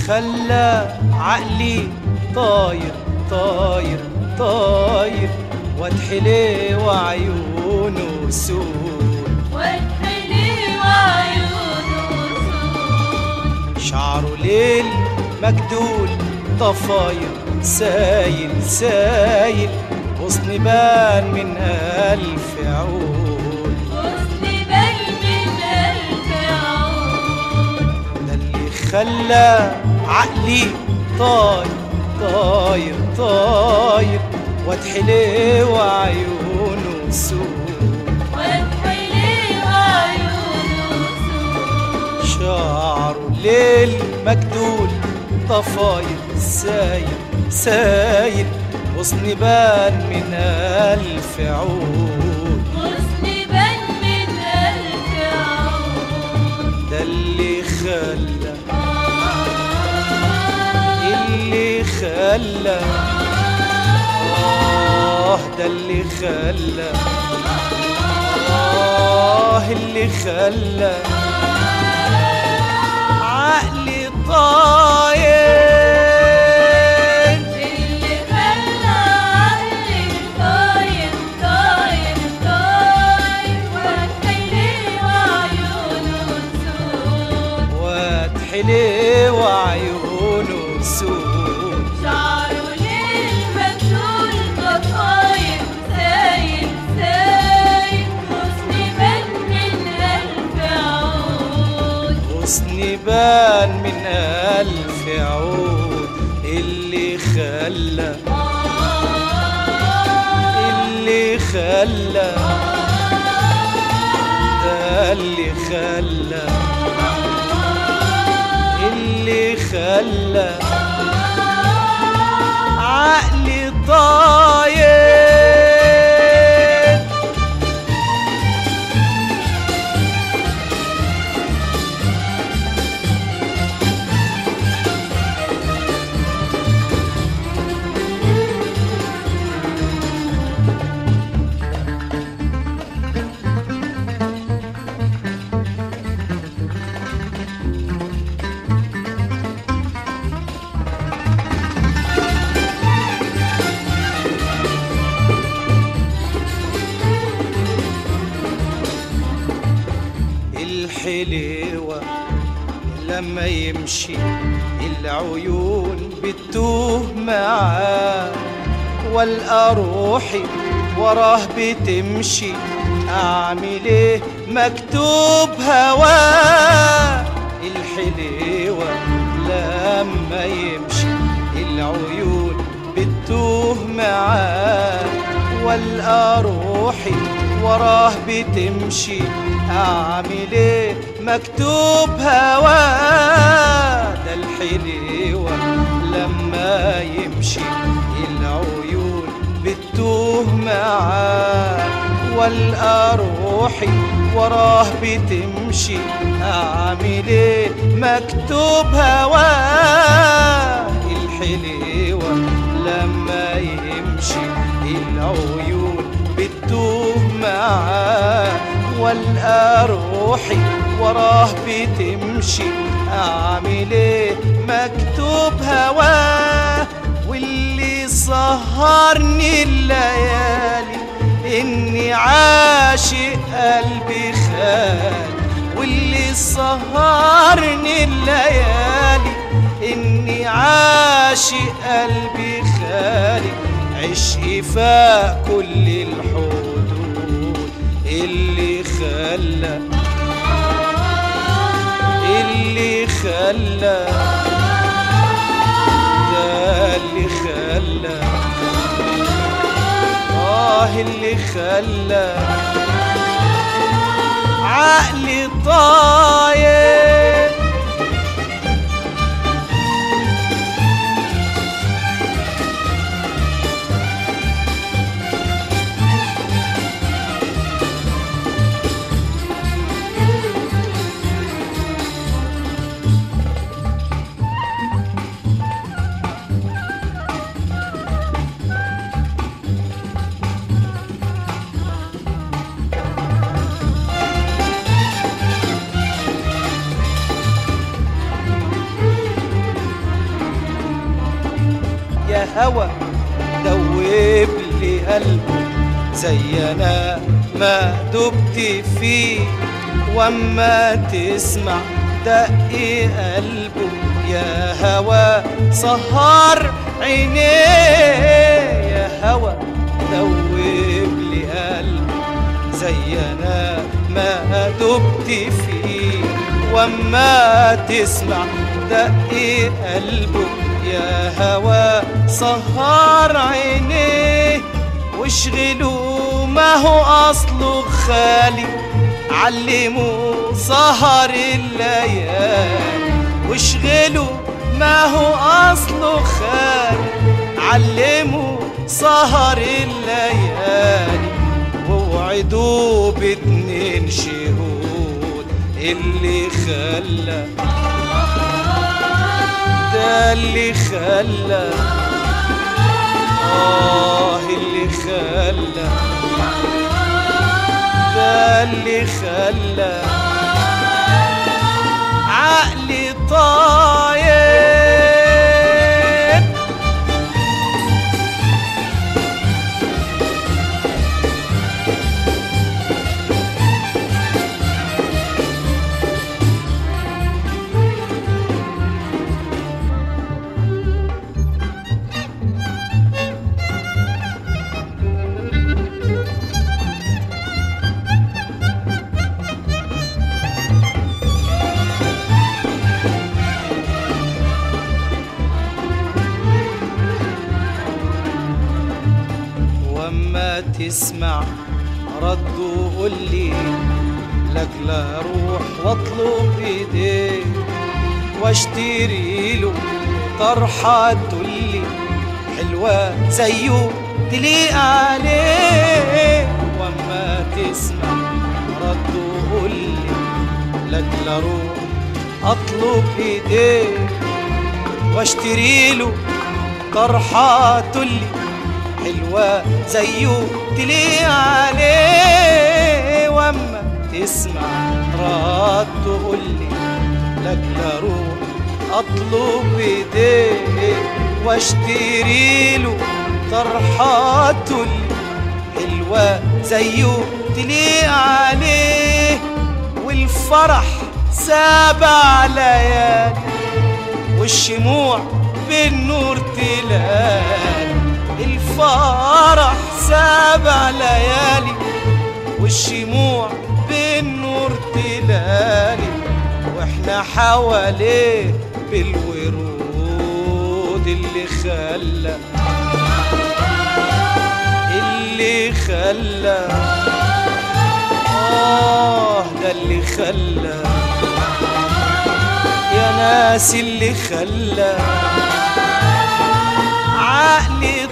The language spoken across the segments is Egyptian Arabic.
خلى عقلي طاير طاير طاير واتحلي وعيونه سود وادخلي وعيونه سود شعره ليل مجدول ضفاير سايل سايل غصن بان من ألف عود حسن بل من ألف عود ده اللي خلى عقلي طاير طاير طاير واتحلي وعيونه سود وادخلي وعيونه سود شعره ليل مجدول ضفاير سايل سايل غصن بان من ألف عود حسن بل من ألف عود ده اللي خلى اللي خلى آه ده اللي خلى آه اللي خلى عقلي طاير اللي خلى عقلي طاير طاير طاير وادخلي وعيونه سود واتحلي وعيونه سود شعره للمجنون ضفاير سايل سايل حسن بل من ألف عود غصن بان من ألف عود اللي خلى اللي خلى ده اللي خلى اللي خلى عقلي طاير الحليوة لما يمشي العيون بتوه معاه والقى روحي وراه بتمشي اعمل ايه مكتوب هواه الحليوة لما يمشي العيون بتوه معاه والقى روحي وراه بتمشي اعمل ايه مكتوب هواه ده الحليوة لما يمشي العيون بتوه معاه والقى روحي وراه بتمشي اعمل ايه مكتوب هواه الحليوة لما يمشي العيون بتوه معاه والقى روحي وراه بتمشي اعمل ايه مكتوب هواه واللي سهرني الليالي اني عاشق قلبي خالي واللي سهرني الليالي اني عاشق قلبي خالي عشقي فاق كل الحدود اللي خلى اللي خلى ده اللي خلى آه اللي خلى عقلي طاير هوى دوب لي قلبه زي انا ما دبت فيه واما تسمع دق قلبه يا هوى سهر عينيه يا هوى دوب لي قلبه زي انا ما دبت فيه واما تسمع دق قلبه يا هوى سهر عينيه واشغلوا ما هو اصله خالي علموا سهر الليالي واشغلوا ما هو اصله خالي علموا سهر الليالي ووعدوا باتنين شهود اللي خلى ده اللي خلى آه اللي خلى ده اللي خلى عقلي طاير واما تسمع رد وقول لي لك لا اروح واطلب ايديه واشتري له طرحه تقولي حلوه زيه تليق عليه واما تسمع رد وقول لي لك لا اروح اطلب ايديه واشتري له طرحه تقولي حلوة زيه تليق عليه واما تسمع رد تقولي لك لا اروح اطلب ايديه واشتري له طرحة تقولي حلوة زيه تليق عليه والفرح سبع ليالي والشموع بالنور تلال الفرح سبع ليالي والشموع بالنور تلالي واحنا حواليه بالورود اللي خلى اللي خلى آه ده اللي خلى يا ناس اللي خلى عقلي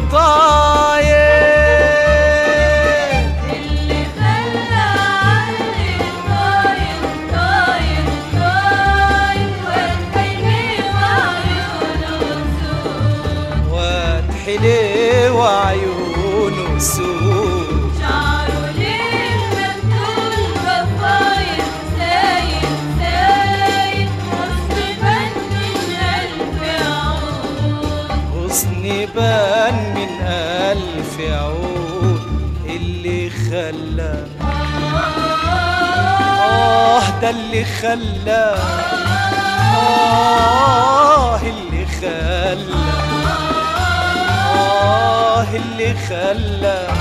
طاير اللي خلى عقلي طاير طاير طاير والحلي وعيونه سود واتحلي وعيونه سود شعره ليه مبتول ضفاير سايب سايب وسط بن ألف عود حسني بان من ألف عود اللي خلى آه ده اللي خلى آه اللي خلى آه اللي خلى